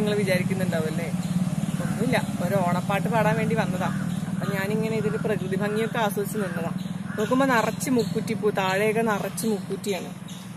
നിങ്ങൾ വിചാരിക്കുന്നുണ്ടാവുമല്ലേ ഒന്നുമില്ല ഒരു ഓണപ്പാട്ട് പാടാൻ വേണ്ടി വന്നതാ അപ്പൊ ഞാനിങ്ങനെ ഇതിന്റെ പ്രകൃതി ഭംഗിയൊക്കെ ആസ്വദിച്ച് നിന്നതാ നോക്കുമ്പോ നിറച്ച് മുക്കുറ്റിപ്പൂ താഴെയൊക്കെ നിറച്ച് മുക്കുറ്റിയാണ്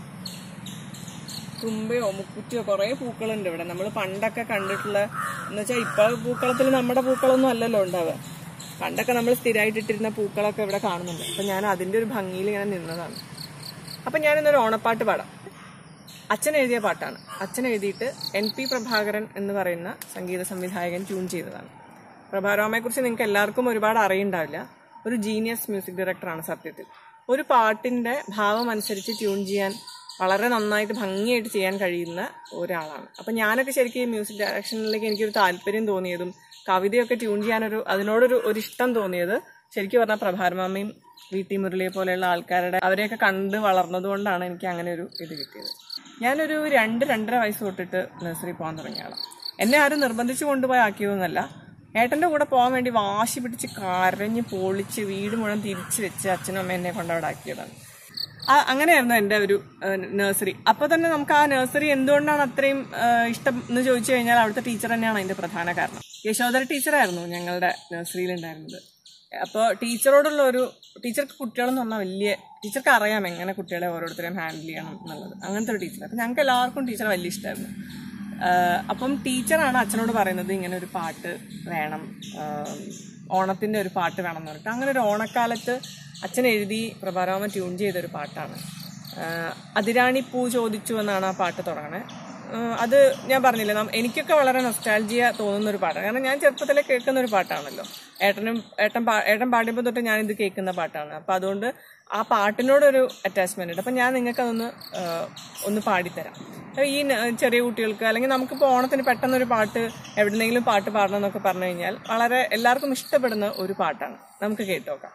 തുമ്പയോ മുക്കുറ്റിയോ കുറെ പൂക്കളുണ്ട് ഇവിടെ നമ്മൾ പണ്ടൊക്കെ കണ്ടിട്ടുള്ള എന്ന് വെച്ചാൽ ഇപ്പൊ പൂക്കളത്തിൽ നമ്മുടെ പൂക്കളൊന്നും അല്ലല്ലോ ഉണ്ടാവുക പണ്ടൊക്കെ നമ്മൾ സ്ഥിരമായിട്ട് ഇട്ടിരുന്ന പൂക്കളൊക്കെ ഇവിടെ കാണുന്നുണ്ട് അപ്പൊ ഞാൻ അതിന്റെ ഒരു ഭംഗിയിൽ ഇങ്ങനെ നിന്നതാണ് അപ്പൊ ഞാൻ ഇന്നൊരു ഓണപ്പാട്ട് പാടാം അച്ഛൻ എഴുതിയ പാട്ടാണ് അച്ഛൻ എഴുതിയിട്ട് എൻ പി പ്രഭാകരൻ എന്ന് പറയുന്ന സംഗീത സംവിധായകൻ ട്യൂൺ ചെയ്തതാണ് പ്രഭാരാമയെ കുറിച്ച് നിങ്ങൾക്ക് എല്ലാവർക്കും ഒരുപാട് അറിയുണ്ടാവില്ല ഒരു ജീനിയസ് മ്യൂസിക് ഡയറക്ടറാണ് സത്യത്തിൽ ഒരു പാട്ടിന്റെ ഭാവം അനുസരിച്ച് ട്യൂൺ ചെയ്യാൻ വളരെ നന്നായിട്ട് ഭംഗിയായിട്ട് ചെയ്യാൻ കഴിയുന്ന ഒരാളാണ് അപ്പം ഞാനൊക്കെ ശരിക്കും ഈ മ്യൂസിക് ഡയറക്ഷനിലേക്ക് എനിക്കൊരു താല്പര്യം തോന്നിയതും കവിതയൊക്കെ ട്യൂൺ ചെയ്യാനൊരു അതിനോടൊരു ഒരു ഇഷ്ടം തോന്നിയത് ശരിക്കും പറഞ്ഞാൽ പ്രഭാരമാമയും വി ടി മുരളിയെ പോലെയുള്ള ആൾക്കാരുടെ അവരെയൊക്കെ കണ്ട് വളർന്നതുകൊണ്ടാണ് എനിക്ക് അങ്ങനെ ഒരു ഇത് കിട്ടിയത് ഞാനൊരു രണ്ട് രണ്ടര വയസ്സ് തൊട്ടിട്ട് നഴ്സറി പോകാൻ തുടങ്ങിയ ആളാണ് എന്നെ ആരും നിർബന്ധിച്ചു കൊണ്ടുപോയി ആക്കിയതൊന്നുമല്ല ഏട്ടൻ്റെ കൂടെ പോകാൻ വേണ്ടി വാശി പിടിച്ച് കരഞ്ഞ് പൊളിച്ച് വീട് മുഴുവൻ തിരിച്ചു വെച്ച് അച്ഛനും അമ്മ എന്നെ കൊണ്ട് അവിടെ ആക്കിയതാണ് ആ, അങ്ങനെയായിരുന്നു എൻ്റെ ഒരു നഴ്സറി അപ്പോൾ തന്നെ നമുക്ക് ആ നഴ്സറി എന്തുകൊണ്ടാണ് അത്രയും ആ, ഇഷ്ടം എന്ന് ചോദിച്ചു കഴിഞ്ഞാൽ അവിടുത്തെ ടീച്ചർ തന്നെയാണ് അതിൻ്റെ പ്രധാന കാരണം യശോധര ടീച്ചറായിരുന്നു ഞങ്ങളുടെ നഴ്സറിയിൽ ഉണ്ടായിരുന്നത് അപ്പോൾ ടീച്ചറോടുള്ള ഒരു ടീച്ചർക്ക് കുട്ടികളെന്ന് പറഞ്ഞാൽ വലിയ ടീച്ചർക്ക് അറിയാം എങ്ങനെ കുട്ടികളെ ഓരോരുത്തരെയും ഹാൻഡിൽ ചെയ്യണം എന്നുള്ളത് അങ്ങനത്തെ ഒരു ടീച്ചർ അപ്പം ഞങ്ങൾക്ക് എല്ലാവർക്കും ടീച്ചറെ വലിയ ഇഷ്ടമായിരുന്നു ആഹ് അപ്പം ടീച്ചറാണ് അച്ഛനോട് പറയുന്നത് ഇങ്ങനെ ഒരു പാട്ട് വേണം ആഹ് ഓണത്തിന്റെ ഒരു പാട്ട് വേണം എന്ന് പറഞ്ഞിട്ട് അങ്ങനെ ഒരു ഓണക്കാലത്ത് അച്ഛൻ എഴുതി പ്രഭാരാമ ട്യൂൺ ചെയ്തൊരു പാട്ടാണ് ആഹ് അതിരാണി പൂ ചോദിച്ചു എന്നാണ് ആ പാട്ട് തുടങ്ങണേ ആഹ് അത് ഞാൻ പറഞ്ഞില്ലേ നം- എനിക്കൊക്കെ വളരെ നൊസ്റ്റാൾജിയ തോന്നുന്ന ഒരു പാട്ടാണ് കാരണം ഞാൻ ചെറുപ്പത്തിലെ കേൾക്കുന്ന ഒരു പാട്ടാണല്ലോ ഏട്ടനും ഏട്ടൻ പാ- ഏട്ടൻ പാടിയപ്പോൾ തൊട്ട് ഞാൻ ഇത് കേൾക്കുന്ന പാട്ടാണ് അപ്പം അതുകൊണ്ട് ആ പാട്ടിനോടൊരു അറ്റാച്ച്മെന്റ് ഉണ്ട് അപ്പം ഞാൻ നിങ്ങൾക്ക് അതൊന്ന് ആഹ് ഒന്ന് പാടിത്തരാം അപ്പൊ ഈ ന- ചെറിയ കുട്ടികൾക്ക് അല്ലെങ്കിൽ നമുക്കിപ്പോൾ ഓണത്തിന് പെട്ടെന്നൊരു പാട്ട് എവിടെന്നെങ്കിലും പാട്ട് പാടണം എന്നൊക്കെ പറഞ്ഞു കഴിഞ്ഞാൽ വളരെ എല്ലാവർക്കും ഇഷ്ടപ്പെടുന്ന ഒരു പാട്ടാണ് നമുക്ക് കേട്ടോക്കാം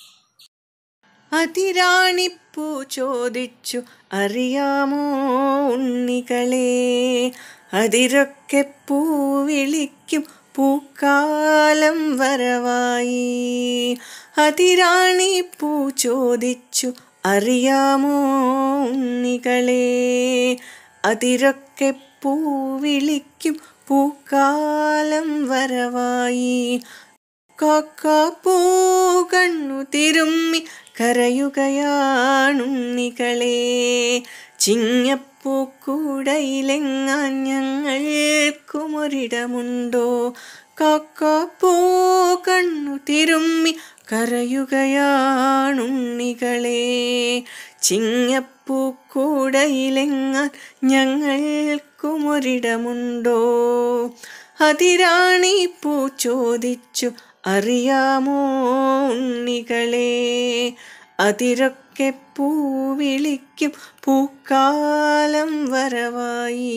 അതിരാണിപ്പൂ ചോദിച്ചു അറിയാമോ ഉണ്ണികളെ അതിരൊക്കെ പൂ വിളിക്കും പൂക്കാലം വരവായി അതിരാണിപ്പൂ ചോദിച്ചു അറിയാമോ ഉണ്ണികളെ അതിരൊക്കെ പൂ വിളിക്കും പൂക്കാലം വരവായി കാക്കാപ്പൂ കണ്ണു തിരുമ്മി കരയുകയാണുണ്ണികളെ ചിങ്ങപ്പൂക്കൂടയിലെങ്ങാൻ ഞങ്ങൾക്കുമൊരിടമുണ്ടോ കാക്കാപ്പൂ കണ്ണു തിരുമ്മി കരയുകയാണുണ്ണികളെ ചിങ്ങപ്പൂക്കൂടയിലെങ്ങാൻ ഞങ്ങൾക്കുമൊരിടമുണ്ടോ അതിരാണി പൂ ചോദിച്ചു അറിയാമോ ഉണ്ണികളെ അതിരൊക്കെ പൂ വിളിക്കും പൂക്കാലം വരവായി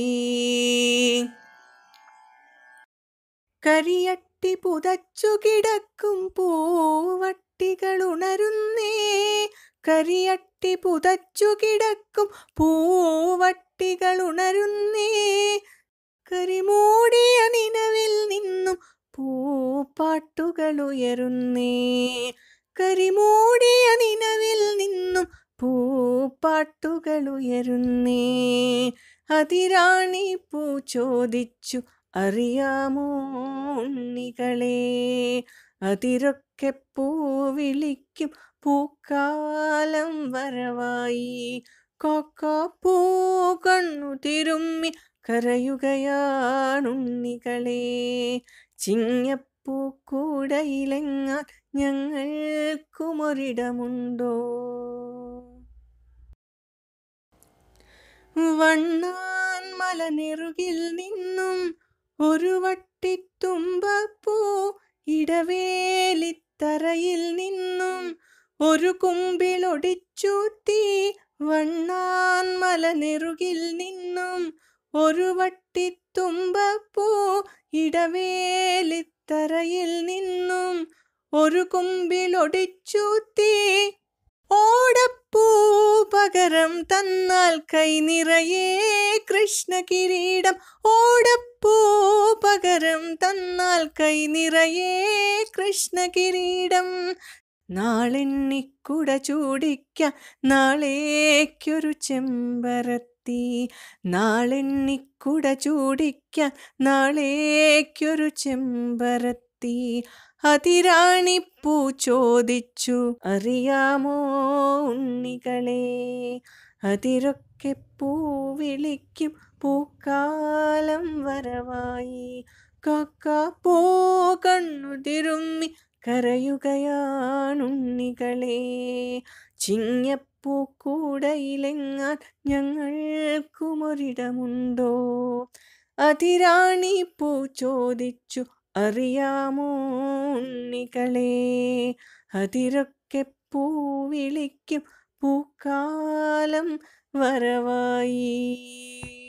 കരിയട്ടി പുതച്ചു കിടക്കും പൂവട്ടികൾ ഉണരുന്നേ കരിയട്ടി പുതച്ചു കിടക്കും പൂവട്ടികൾ ഉണരുന്നേ കരിമൂടിയ നിലവിൽ നിന്നും പൂപ്പാട്ടുകൾ ഉയരുന്നേ കരിമൂടിയ നിലവിൽ നിന്നും പൂപ്പാട്ടുകൾ ഉയരുന്നേ അതിരാണി പൂ ചോദിച്ചു അറിയാമോ ഉണ്ണികളെ അതിരൊക്കെ പൂ വിളിക്കും പൂക്കാലം വരവായി കാക്കാപ്പൂ കണ്ണു തിരുമ്മി കരയുകയാണുണ്ണികളെ ചിങ്ങപ്പൂക്കൂടയിലെങ്ങാൻ ഞങ്ങൾക്കുമൊരിടമുണ്ടോ വണ്ണാൻ മലനെറുകിൽ നിന്നും ഒരു വട്ടിത്തുമ്പപ്പൂ ഇടവേലിത്തറയിൽ നിന്നും ഒരു കുമ്പിളൊടിച്ചൂത്തി വണ്ണാൻ മലനെറുകിൽ നിന്നും ഒരു വട്ടിത്തുമ്പപ്പൂ ഇടവേലിത്തറയിൽ നിന്നും ഒരു കുമ്പിളൊടിച്ചൂത്തി ഓടപ്പൂ പകരം തന്നാൽ കൈ നിറയെ കൃഷ്ണ കിരീടം ഓടപ്പൂ പകരം തന്നാൽ കൈ നിറയെ കൃഷ്ണ കിരീടം നാളെണ്ണിക്കുട ചൂടിക്ക നാളേക്കൊരു ചെമ്പരത്തി ചെമ്പരത്തി നാളെണ്ണിക്കുട ചൂടിക്കാൻ നാളേക്കൊരു ചെമ്പരത്തി അതിരാണിപ്പൂ ചോദിച്ചു അറിയാമോ ഉണ്ണികളെ അതിരൊക്കെ പൂ വിളിക്കും പൂക്കാലം വരവായി കാക്ക പോ കണ്ണു തിരുമ്മി കരയുകയാണുണ്ണികളെ ചിങ്ങപ്പൂക്കൂടയിലെങ്ങാൻ ഞങ്ങൾക്കുമൊരിടമുണ്ടോ അതിരാണി പൂ ചോദിച്ചു അറിയാമോ ഉണ്ണികളെ അതിരൊക്കെ പൂ വിളിക്കും പൂക്കാലം വരവായി